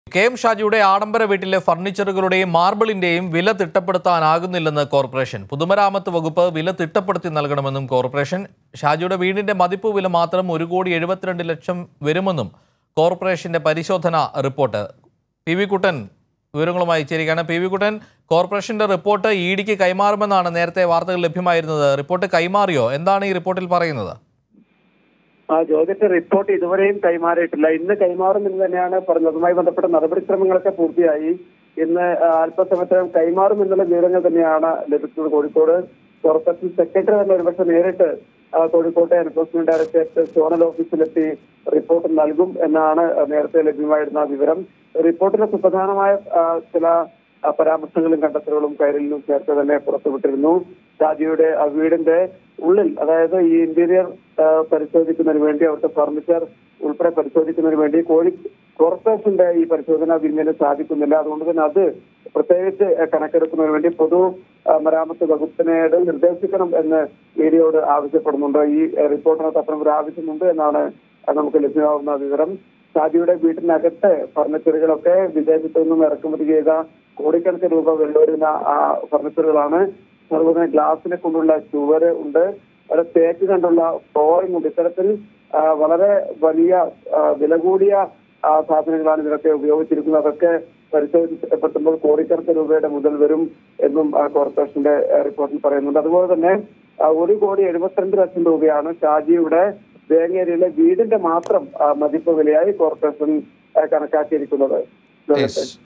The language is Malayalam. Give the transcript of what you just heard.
കെ എം ഷാജിയുടെ ആഡംബര വീട്ടിലെ ഫർണിച്ചറുകളുടെയും മാർബിളിന്റെയും വില തിട്ടപ്പെടുത്താനാകുന്നില്ലെന്ന് കോർപ്പറേഷൻ പൊതുമരാമത്ത് വകുപ്പ് വില തിട്ടപ്പെടുത്തി നൽകണമെന്നും കോർപ്പറേഷൻ ഷാജിയുടെ വീടിന്റെ മതിപ്പ് വില മാത്രം ഒരു കോടി എഴുപത്തിരണ്ട് ലക്ഷം വരുമെന്നും കോർപ്പറേഷന്റെ പരിശോധന റിപ്പോർട്ട് പി വി കുട്ടൻ വിവരങ്ങളുമായി ചേരുകയാണ് പി വി കുട്ടൻ കോർപ്പറേഷന്റെ റിപ്പോർട്ട് ഇ ഡിക്ക് കൈമാറുമെന്നാണ് നേരത്തെ വാർത്തകൾ ലഭ്യമായിരുന്നത് റിപ്പോർട്ട് കൈമാറിയോ എന്താണ് ഈ റിപ്പോർട്ടിൽ പറയുന്നത് ആ ജോജറ്റ് റിപ്പോർട്ട് ഇതുവരെയും കൈമാറിയിട്ടില്ല ഇന്ന് കൈമാറും എന്ന് തന്നെയാണ് പറഞ്ഞത് അതുമായി ബന്ധപ്പെട്ട നടപടിക്രമങ്ങളൊക്കെ പൂർത്തിയായി ഇന്ന് ആ, അല്പസമയത്തിനകം കൈമാറും എന്നുള്ള വിവരങ്ങൾ തന്നെയാണ് ലഭിച്ചത് കോഴിക്കോട് കോർപ്പറേഷൻ സെക്രട്ടറി തന്നെ ഒരുപക്ഷെ നേരിട്ട് ആ, കോഴിക്കോട്ടെ എൻഫോഴ്സ്മെന്റ് ഡയറക്ടറേറ്റ് സോണൽ ഓഫീസിലെത്തി റിപ്പോർട്ട് നൽകും എന്നാണ് നേരത്തെ ലഭ്യമായിരുന്ന വിവരം റിപ്പോർട്ടിലെ സുപ്രധാനമായ ആ, ചില ആ, പരാമർശങ്ങളും കണ്ടെത്തലുകളും കൈരളിലും ചേർത്ത് തന്നെ പുറത്തുവിട്ടിരുന്നു ഷാജിയുടെ ആ വീടിന്റെ ഉള്ളിൽ അതായത് ഈ ഇന്റീരിയർ ആ, പരിശോധിക്കുന്നതിന് വേണ്ടി അവിടുത്തെ ഫർണിച്ചർ ഉൾപ്പെടെ പരിശോധിക്കുന്നതിന് വേണ്ടി കോഴി കോർപ്പറേഷന്റെ ഈ പരിശോധന വിന്യന് സാധിക്കുന്നില്ല അതുകൊണ്ട് തന്നെ അത് പ്രത്യേകിച്ച് ആ, കണക്കെടുക്കുന്നതിന് വേണ്ടി പൊതു ആ, മരാമത്ത് വകുപ്പിനോട് നിർദ്ദേശിക്കണം എന്ന് മീഡിയയോട് ആവശ്യപ്പെടുന്നുണ്ട് ഈ ആ, റിപ്പോർട്ടിനകത്ത് അത്തരം ഒരു ആവശ്യമുണ്ട് എന്നാണ് ആ, നമുക്ക് ലഭ്യമാകുന്ന വിവരം ഷാജിയുടെ വീട്ടിനകത്ത് ഫർണിച്ചറുകളൊക്കെ വിദേശത്തു നിന്നും ഇറക്കുമതി ചെയ്ത കോടിക്കണക്കിന് രൂപ വില വരുന്ന ആ ഫർണിച്ചറുകളാണ് അതുപോലെ തന്നെ ഗ്ലാസിനെ കൊണ്ടുള്ള ചുവര് ഉണ്ട് അവിടെ തേക്ക് കണ്ടുള്ള ഫ്ലോറിംഗ് ഉണ്ട് ഇത്തരത്തിൽ ആ, വളരെ വലിയ ആ, വില കൂടിയ ആ, സാധനങ്ങളാണ് ഇതിനൊക്കെ ഉപയോഗിച്ചിരിക്കുന്നത് അതൊക്കെ പരിശോധിക്കപ്പെടുമ്പോൾ കോടിക്കണക്കിന് രൂപയുടെ മുതൽ വരും എന്നും ആ, കോർപ്പറേഷന്റെ ആ, റിപ്പോർട്ടിൽ പറയുന്നുണ്ട് അതുപോലെ തന്നെ ആ, ഒരു കോടി എഴുപത്തിരണ്ട് ലക്ഷം രൂപയാണ് ഷാജിയുടെ വേങ്ങേരിയിലെ വീടിന്റെ മാത്രം ആ, മതിപ്പ് വിലയായി കോർപ്പറേഷൻ ആ, കണക്കാക്കിയിരിക്കുന്നത് Yes.